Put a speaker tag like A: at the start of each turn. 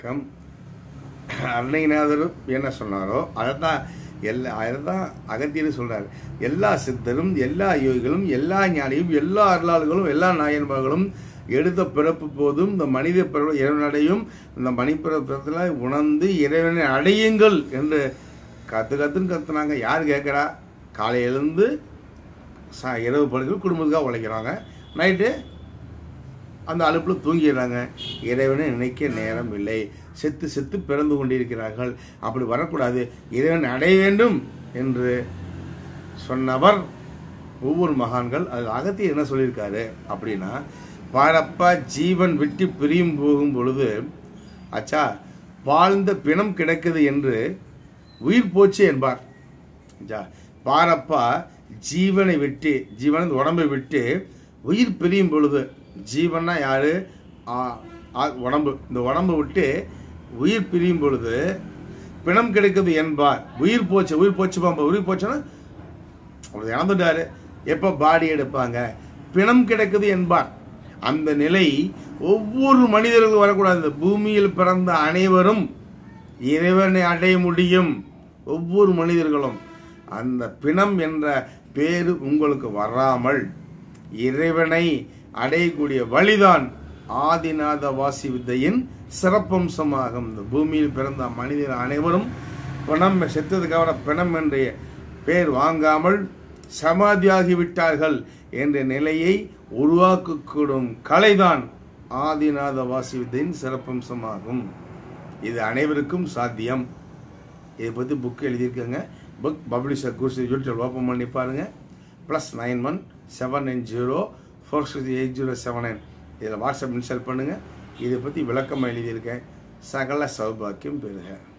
A: வணக்கம் அன்னைநாதரும் என்ன சொன்னாரோ அதை தான் எல்லா அதை தான் அகத்தியர் சொல்றாரு எல்லா சித்தரும் எல்லா யோகிகளும் எல்லா ஞானியும் எல்லா அருளாளர்களும் எல்லா நாயன்மார்களும் எடுத்த பிறப்பு போதும் இந்த மனித பிறப்பு இறைவனடையும் இந்த மணிப்பிறப்பத்தில் உணர்ந்து இறைவனை அடையுங்கள் என்று கத்து கத்துன்னு கத்துனாங்க யார் கேட்குறா காலை எழுந்து சா இரவு படுக்க குடும்பத்துக்காக உழைக்கிறாங்க நைட்டு அந்த அலுப்பில் தூங்கிடுறாங்க இறைவனை நினைக்க நேரம் இல்லை செத்து செத்து பிறந்து கொண்டிருக்கிறார்கள் அப்படி வரக்கூடாது இறைவன் அடைய வேண்டும் என்று சொன்னவர் ஒவ்வொரு மகான்கள் அது அகத்தியர் என்ன சொல்லியிருக்காரு அப்படின்னா பாரப்பா ஜீவன் விட்டு பிரியும் போகும் பொழுது அச்சா வாழ்ந்த பிணம் கிடக்குது என்று உயிர் போச்சு என்பார் ஜா பாரப்பா ஜீவனை விட்டு ஜீவன் இந்த உடம்பை விட்டு உயிர் பிரியும் பொழுது ஜீவன்னா யாரு ஆ, ஆ, உடம்பு இந்த உடம்பை விட்டு உயிர் பிரியும் பொழுது பிணம் கிடைக்குது என்பார் உயிர் போச்சு உயிர் போச்சு பாம்பா உயிர் போச்சுன்னா அவர் இறந்துட்டாரு எப்போ பாடி எடுப்பாங்க பிணம் கிடைக்குது என்பார் அந்த நிலை ஒவ்வொரு மனிதர்களும் வரக்கூடாது இந்த பூமியில் பிறந்த அனைவரும் இறைவனை அடைய முடியும் ஒவ்வொரு மனிதர்களும் அந்த பிணம் என்ற பேரு உங்களுக்கு வராமல் இறைவனை அடையக்கூடிய வழிதான் ஆதிநாத வாசி வித்தையின் சிறப்பம்சமாகும் இந்த பூமியில் பிறந்த மனிதர் அனைவரும் பிணம் செத்ததுக்காக பிணம் என்ற பேர் வாங்காமல் சமாதியாகி விட்டார்கள் என்ற நிலையை உருவாக்கக்கூடும் கலைதான் ஆதிநாத வாசி வித்தையின் சிறப்பம்சமாகும் இது அனைவருக்கும் சாத்தியம் இதை பற்றி புக் எழுதியிருக்கேங்க book publisher course YouTube open பண்ணி பாருங்க plus nine one seven nine zero four six eight zero seven nine இதில் வாட்ஸ்அப் இன்ஸ்டால் பண்ணுங்கள் இதை பற்றி விளக்கமாக எழுதியிருக்கேன் சகல சௌபாக்கியம் பெறுக